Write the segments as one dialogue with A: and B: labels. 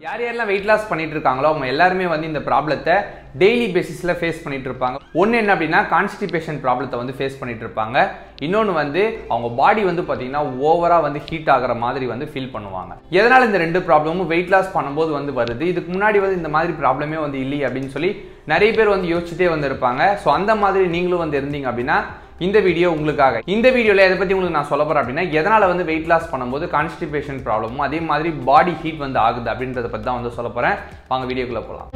A: யார் யாரெல்லாம் weight loss பண்ணிட்டு இருக்காங்களோ அவங்க எல்லாருமே வந்து இந்த ப்ராப்ளத்தை டெய்லி பேசிஸில் ஃபேஸ் பண்ணிட்டு இருப்பாங்க ஒன்று என்ன அப்படின்னா கான்ஸ்டிபேஷன் ப்ராப்ளத்தை வந்து ஃபேஸ் பண்ணிட்டு இருப்பாங்க இன்னொன்று வந்து அவங்க பாடி வந்து பார்த்தீங்கன்னா ஓவராக வந்து ஹீட் ஆகிற மாதிரி வந்து ஃபீல் பண்ணுவாங்க எதனால் இந்த ரெண்டு ப்ராப்ளமும் வெயிட் லாஸ் பண்ணும்போது வந்து வருது இதுக்கு முன்னாடி வந்து இந்த மாதிரி ப்ராப்ளமே வந்து இல்லையே அப்படின்னு சொல்லி நிறைய பேர் வந்து யோசிச்சுட்டே வந்து இருப்பாங்க ஸோ அந்த மாதிரி நீங்களும் வந்து இருந்தீங்க அப்படின்னா இந்த வீடியோ உங்களுக்காக இந்த வீடியோவில் எதை பற்றி உங்களுக்கு நான் சொல்ல போகிறேன் அப்படின்னா எதனால் வந்து வெயிட் லாஸ் பண்ணும்போது கான்ஸ்டிபேஷன் ப்ராப்ளமும் அதே மாதிரி பாடி ஹீட் வந்து ஆகுது அப்படின்றத பற்றி தான் வந்து சொல்ல போகிறேன் வாங்க வீடியோக்குள்ளே போகலாம்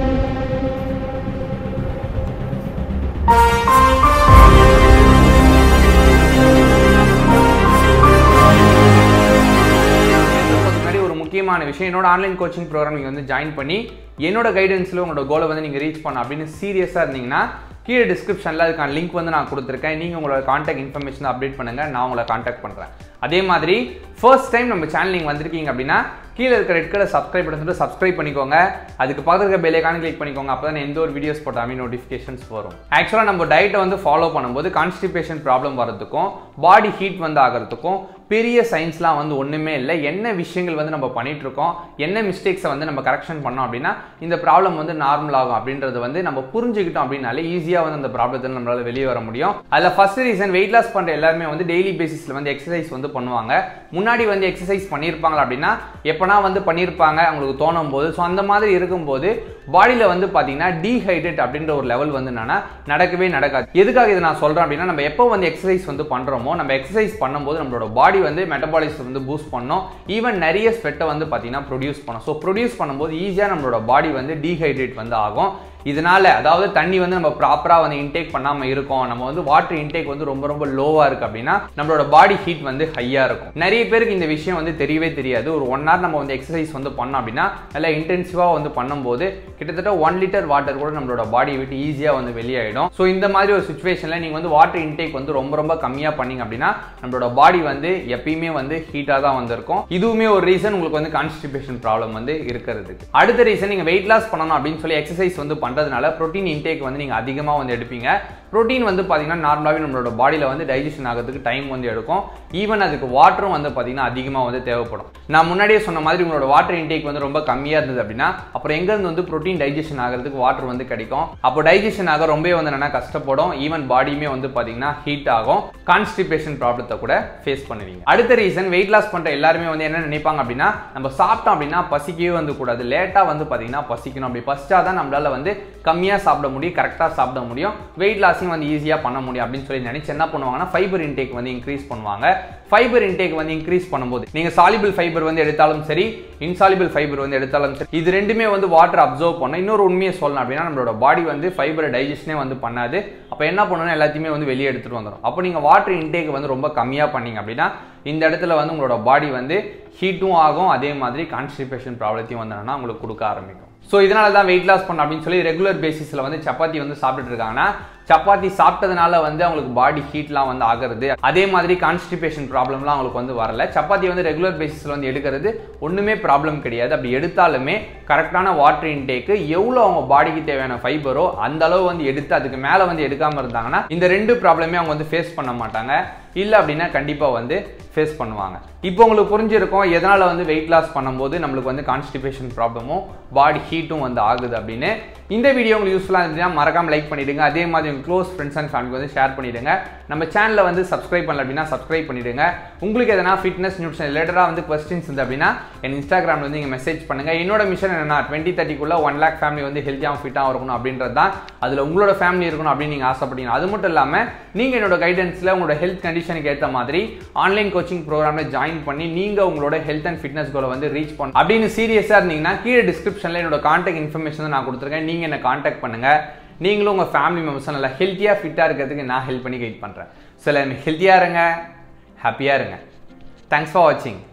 A: முன்னாடி ஒரு முக்கியமான விஷயம் என்னோட ஆன்லைன் கோச்சிங் ப்ரோக்ராம் நீங்கள் வந்து ஜாயின் பண்ணி என்னோட கைடன்ஸில் உங்களோட கோலை வந்து நீங்கள் ரீச் பண்ண அப்படின்னு சீரியஸாக இருந்தீங்கன்னா கீழே டிஸ்கிரிப்ஷனில் அதுக்கான லிங்க் வந்து நான் கொடுத்துருக்கேன் நீங்கள் உங்களோட காண்டாக்ட் இன்ஃபர்மேஷன் அப்டேட் பண்ணுங்கள் நான் உங்களை காண்டாக்ட் பண்ணுறேன் அதே மாதிரி ஃபர்ஸ்ட் டைம் நம்ம சேனல் நீங்கள் வந்திருக்கீங்க அப்படின்னா கீழே இருக்க ரெட் கலர் சப்ஸ்கிரைப் பண்ணி சப்ஸ்கிரைப் பண்ணிக்கோங்க அதுக்கு பக்கத்தில் இருக்க பெல்லைக்கான கிளிக் பண்ணிக்கோங்க அப்போ தான் எந்த ஒரு வீடியோஸ் போட்டாலுமே நோட்டிஃபிகேஷன்ஸ் வரும் ஆக்சுவலாக நம்ம டயட்டை வந்து ஃபாலோ பண்ணும்போது கான்ஸ்டிபேஷன் ப்ராப்ளம் வரதுக்கும் பாடி ஹீட் வந்து ஆகிறதுக்கும் பெரிய சயின்ஸ்லாம் வந்து ஒன்றுமே இல்லை என்ன விஷயங்கள் வந்து நம்ம பண்ணிட்டு இருக்கோம் என்ன மிஸ்டேக்ஸை வந்து நம்ம கரெக்ஷன் பண்ணோம் அப்படின்னா இந்த ப்ராப்ளம் வந்து நார்மல் ஆகும் அப்படின்றது வந்து நம்ம புரிஞ்சுக்கிட்டோம் அப்படின்னாலே ஈஸியாக வந்து அந்த ப்ராப்ளத்தில் நம்மளால வெளியே வர முடியும் அதில் ஃபர்ஸ்ட் ரீசன் வெயிட் லாஸ் பண்ணுற எல்லாருமே வந்து டெய்லி பேசிஸில் வந்து எக்ஸசைஸ் வந்து பண்ணுவாங்க முன்னாடி வந்து எக்ஸசைஸ் பண்ணியிருப்பாங்களா அப்படின்னா எப்போனா வந்து பண்ணியிருப்பாங்க அவங்களுக்கு தோணும் போது ஸோ அந்த மாதிரி இருக்கும்போது பாடியில் வந்து பார்த்தீங்கன்னா டீஹைட்ரேட் அப்படின்ற ஒரு லெவல் வந்து என்னன்னா நடக்கவே நடக்காது எதுக்காக இதை நான் சொல்கிறேன் அப்படின்னா நம்ம எப்போ வந்து எக்ஸசைஸ் வந்து பண்ணுறோமோ நம்ம எக்ஸசைஸ் பண்ணும்போது நம்மளோட பாடி வந்து மெட்டபாலிசம் வந்து பூஸ்ட் பண்ணோம் ஈவன் நிறைய ஸ்வெட்டை வந்து பார்த்தீங்கன்னா ப்ரொடியூஸ் பண்ணும் ஸோ ப்ரொடியூஸ் பண்ணும்போது ஈஸியாக நம்மளோட பாடி வந்து டீஹைட்ரேட் வந்து ஆகும் இதனால அதாவது தண்ணி வந்து நம்ம ப்ராப்பராக வந்து இன்டேக் பண்ணாமல் இருக்கோம் நம்ம வந்து வாட்டர் இன்டேக் வந்து ரொம்ப ரொம்ப லோவாக இருக்கு அப்படின்னா நம்மளோட பாடி ஹீட் வந்து ஹையாக இருக்கும் நிறைய பேருக்கு இந்த விஷயம் வந்து தெரியவே தெரியாது ஒரு ஒன் ஹவர் நம்ம வந்து எக்ஸசைஸ் வந்து பண்ணோம் அப்படின்னா நல்லா இன்டென்சிவாக வந்து பண்ணும்போது கிட்டத்தட்ட ஒன் லிட்டர் வாட்டர் கூட நம்மளோட பாடி விட்டு ஈஸியாக வந்து வெளியாயிடும் ஸோ இந்த மாதிரி ஒரு சுச்சுவேஷனில் நீங்கள் வந்து வாட்டர் இன்டேக் வந்து ரொம்ப ரொம்ப கம்மியாக பண்ணீங்க அப்படின்னா நம்மளோட பாடி வந்து எப்பயுமே வந்து ஹீட்டாக தான் வந்திருக்கும் இதுவுமே ஒரு ரீசன் உங்களுக்கு வந்து கான்ஸ்டிபேஷன் ப்ராப்ளம் வந்து இருக்கிறது அடுத்த ரீசன் நீங்கள் வெயிட் லாஸ் பண்ணணும் அப்படின்னு சொல்லி எக்ஸசைஸ் வந்து பண்ணுறதுனால ப்ரோட்டீன் இன்டேக் வந்து நீங்கள் அதிகமாக வந்து எடுப்பீங்க ப்ரோட்டீன் வந்து பார்த்தீங்கன்னா நார்மலாகவே நம்மளோட பாடியில் வந்து டைஜஷன் ஆகிறதுக்கு டைம் வந்து எடுக்கும் ஈவன் அதுக்கு வாட்டரும் வந்து பார்த்தீங்கன்னா அதிகமாக வந்து தேவைப்படும் நான் முன்னாடியே சொன்ன மாதிரி உங்களோட வாட்டர் இன்டேக் வந்து ரொம்ப கம்மியாக இருந்தது அப்படின்னா அப்புறம் எங்கேருந்து வந்து ப்ரோட்டீன் டைஜஷன் ஆகிறதுக்கு வாட்டர் வந்து கிடைக்கும் அப்போ டைஜஷன் ஆக ரொம்பவே வந்து என்னன்னா கஷ்டப்படும் ஈவன் பாடியுமே வந்து பார்த்தீங்கன்னா ஹீட் ஆகும் கான்ஸ்டிபேஷன் ப்ராப்ளத்தை கூட ஃபேஸ் பண்ணுவீங்க அடுத்த ரீசன் வெயிட் லாஸ் பண்ணுற எல்லாருமே வந்து என்ன நினைப்பாங்க அப்படின்னா நம்ம சாப்பிட்டோம் அப்படின்னா பசிக்கவே வந்து கூடாது லேட்டாக வந்து பார்த்தீங்கன்னா பசிக்கணும் அப்படி பசிச்சா தான் நம்மளால வந்து கம்மியாக சாப்பிட முடியும் கரெக்டாக சாப்பிட முடியும் வெயிட் லாஸையும் வந்து ஈஸியாக பண்ண முடியும் அப்படின்னு சொல்லி நினைச்சு என்ன பண்ணுவாங்கன்னா ஃபைபர் இன்டேக் வந்து இன்க்ரீஸ் பண்ணுவாங்க ஃபைபர் இன்டேக் வந்து இன்க்ரீஸ் பண்ணும்போது நீங்கள் சாலிபிள் ஃபைபர் வந்து எடுத்தாலும் சரி இன்சாலிபிள் ஃபைபர் வந்து எடுத்தாலும் சரி இது ரெண்டுமே வந்து வாட்டர் அப்சர்வ் பண்ண இன்னொரு உண்மையை சொல்லணும் அப்படின்னா நம்மளோட பாடி வந்து ஃபைபரை டைஜஷனே வந்து பண்ணாது அப்போ என்ன பண்ணணும் எல்லாத்தையுமே வந்து வெளியே எடுத்துட்டு வந்துடும் அப்போ நீங்கள் வாட்டர் இன்டேக் வந்து ரொம்ப கம்மியாக பண்ணீங்க அப்படின்னா இந்த இடத்துல வந்து உங்களோட பாடி வந்து ஹீட்டும் ஆகும் அதே மாதிரி கான்ஸ்டிபேஷன் ப்ராப்ளத்தையும் வந்து உங்களுக்கு கொடுக்க ஆரம்பிக்கும் ஸோ இதனால தான் வெயிட் லாஸ் பண்ண அப்படின்னு சொல்லி ரெகுலர் பேசிஸில் வந்து சப்பாத்தி வந்து சாப்பிட்டுட்டு இருக்காங்கன்னா சப்பாத்தி சாப்பிட்டதுனால வந்து அவங்களுக்கு பாடி ஹீட்லாம் வந்து ஆகிறது அதே மாதிரி கான்ஸ்டிபேஷன் ப்ராப்ளம்லாம் அவங்களுக்கு வந்து வரல சப்பாத்தி வந்து ரெகுலர் பேசிஸில் வந்து எடுக்கிறது ஒன்றுமே ப்ராப்ளம் கிடையாது அப்படி எடுத்தாலுமே கரெக்டான வாட்டர் இன்டேக்கு எவ்வளோ அவங்க பாடிக்கு தேவையான ஃபைபரோ அந்த அளவு வந்து எடுத்து அதுக்கு மேலே வந்து எடுக்காமல் இருந்தாங்கன்னா இந்த ரெண்டு ப்ராப்ளமே அவங்க வந்து ஃபேஸ் பண்ண மாட்டாங்க இல்லை அப்படின்னா கண்டிப்பாக வந்து ஃபேஸ் பண்ணுவாங்க இப்போ உங்களுக்கு புரிஞ்சிருக்கும் எதனால் வந்து வெயிட் லாஸ் பண்ணும்போது நம்மளுக்கு வந்து கான்ஸ்டிபேஷன் ப்ராப்ளமும் பாடி ஹீட்டும் வந்து ஆகுது அப்படின்னு இந்த வீடியோ உங்களுக்கு யூஸ்ஃபுல்லாக இருந்துச்சுன்னா மறக்காம லைக் பண்ணிடுங்க அதே மாதிரி உங்கள் க்ளோஸ் ஃப்ரெண்ட்ஸ் அண்ட் ஃபேமிலிக்கு வந்து ஷேர் பண்ணிடுங்க நம்ம சேனலை வந்து சப்ஸ்கிரைப் பண்ணல அப்படின்னா சப்ஸ்கிரைப் பண்ணிடுங்க உங்களுக்கு எதனா ஃபிட்னஸ் நியூட்ரிஷன் ரிலேட்டடாக வந்து கொஸ்டின்ஸ் இருந்து அப்படின்னா என் இன்ஸ்டாகிராமில் வந்து நீங்கள் மெசேஜ் பண்ணுங்க என்னோட மிஷன் என்னன்னா டுவெண்ட்டி தேர்ட்டிக்குள்ள ஒன் லேக் ஃபேமிலி வந்து ஹெல்த்தியாக ஃபிட்டாக இருக்கணும் அப்படின்றது தான் அதில் உங்களோட ஃபேமிலி இருக்கணும் அப்படின்னு நீங்கள் ஆசைப்பட்டீங்க அது மட்டும் இல்லாமல் நீங்கள் என்னோட கைடன்ஸில் உங்களோட ஹெல்த் கண்டிஷனுக்கு ஏற்ற மாதிரி ஆன்லைன் கோச்சிங் ப்ரோக்ராமில் ஜாயின் பண்ணி நீங்கள் உங்களோட ஹெல்த் அண்ட் ஃபிட்னஸ் கோலை வந்து ரீச் பண்ணணும் அப்படின்னு சீரியஸாக இருந்தீங்கன்னா கீழே டிஸ்கிரிப்ஷனில் என்னோட கான்டாக்ட் இன்ஃபர்மேஷன் நான் கொடுத்துருக்கேன் நீங்கள் என்ன கான்டாக்ட் பண்ணுங்க நீங்களும் உங்கள் ஃபேமிலி மெம்பர்ஸ் நல்லா ஹெல்த்தியாக ஃபிட்டாக இருக்கிறதுக்கு நான் ஹெல்ப் பண்ணி கைட் பண்ணுறேன் ஸோ எல்லாருமே ஹெல்த்தியாக இருங்க ஹாப்பியாக இருங்க தேங்க்ஸ் ஃபார் வாட்சிங்